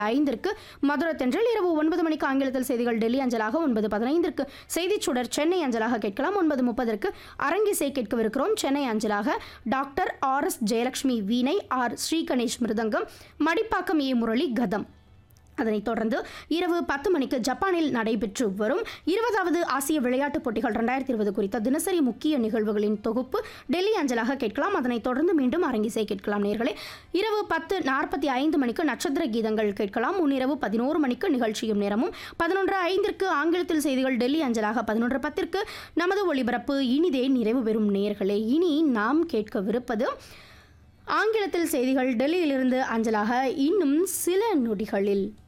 ஐந்திற்கு மதுரை தென்றல் இரவு ஒன்பது மணிக்கு ஆங்கிலத்தில் செய்திகள் டெல்லி அஞ்சலாக ஒன்பது பதினைந்திற்கு செய்திச் சுடர் சென்னை அஞ்சலாக கேட்கலாம் ஒன்பது முப்பதற்கு அரங்கிசை கேட்கவிருக்கிறோம் சென்னை அஞ்சலாக டாக்டர் ஆர் எஸ் ஜெயலட்சுமி வீணை ஆர் ஸ்ரீ கணேஷ் மிருதங்கம் மடிப்பாக்கம் ஏ முரளி கதம் அதனைத் தொடர்ந்து இரவு பத்து மணிக்கு ஜப்பானில் நடைபெற்று வரும் இருபதாவது ஆசிய விளையாட்டுப் போட்டிகள் ரெண்டாயிரத்தி இருபது குறித்த தினசரி முக்கிய நிகழ்வுகளின் தொகுப்பு டெல்லி அஞ்சலாக கேட்கலாம் அதனைத் தொடர்ந்து மீண்டும் அரங்கிசை கேட்கலாம் நேர்களே இரவு பத்து நாற்பத்தி ஐந்து மணிக்கு நட்சத்திர கீதங்கள் கேட்கலாம் முன்னிரவு பதினோரு மணிக்கு நிகழ்ச்சியும் நேரமும் பதினொன்று ஐந்திற்கு ஆங்கிலத்தில் செய்திகள் டெல்லி அஞ்சலாக பதினொன்று பத்திற்கு நமது ஒளிபரப்பு இனிதே நிறைவு பெறும் நேர்களே இனி நாம் கேட்கவிருப்பது ஆங்கிலத்தில் செய்திகள் டெல்லியிலிருந்து அஞ்சலாக இன்னும் சில நொடிகளில்